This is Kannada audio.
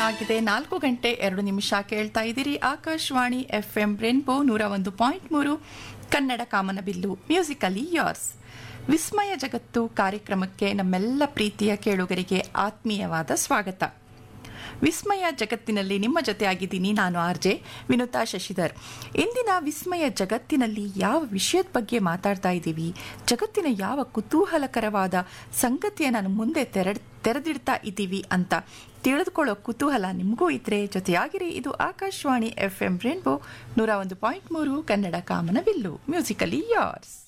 ಆಗಿದೆ ನಾಲ್ಕು ಗಂಟೆ ಎರಡು ನಿಮಿಷ ಕೇಳ್ತಾ ಇದ್ದೀರಿ ಆಕಾಶವಾಣಿ ಎಫ್ ಎಂ ರೆನ್ಬೋ ನೂರ ಒಂದು ಪಾಯಿಂಟ್ ಮೂರು ಕನ್ನಡ ಕಾಮನಬಿಲ್ಲು ಮ್ಯೂಸಿಕಲಿ ಯೋರ್ಸ್ ವಿಸ್ಮಯ ಜಗತ್ತು ಕಾರ್ಯಕ್ರಮಕ್ಕೆ ನಮ್ಮೆಲ್ಲ ಪ್ರೀತಿಯ ಕೇಳುಗರಿಗೆ ಆತ್ಮೀಯವಾದ ಸ್ವಾಗತ ವಿಸ್ಮಯ ಜಗತ್ತಿನಲ್ಲಿ ನಿಮ್ಮ ಜೊತೆ ಆಗಿದ್ದೀನಿ ನಾನು ಆರ್ ಜೆ ವಿನುತಾ ಶಶಿಧರ್ ಇಂದಿನ ವಿಸ್ಮಯ ಜಗತ್ತಿನಲ್ಲಿ ಯಾವ ವಿಷಯದ ಬಗ್ಗೆ ಮಾತಾಡ್ತಾ ಇದ್ದೀವಿ ಜಗತ್ತಿನ ಯಾವ ಕುತೂಹಲಕರವಾದ ಸಂಗತಿಯನ್ನು ಮುಂದೆ ತೆರ ತೆರೆದಿಡ್ತಾ ಇದ್ದೀವಿ ಅಂತ ತಿಳಿದುಕೊಳ್ಳೋ ಕುತೂಹಲ ನಿಮಗೂ ಇದ್ರೆ ಜೊತೆಯಾಗಿರಿ ಇದು ಆಕಾಶವಾಣಿ ಎಫ್ ಎಂ ರೇನ್ಬೋ ನೂರ ಒಂದು ಪಾಯಿಂಟ್ ಮೂರು ಕನ್ನಡ ಕಾಮನಬಿಲ್ಲು ಮ್ಯೂಸಿಕಲಿ ಯಾರ್ಸ್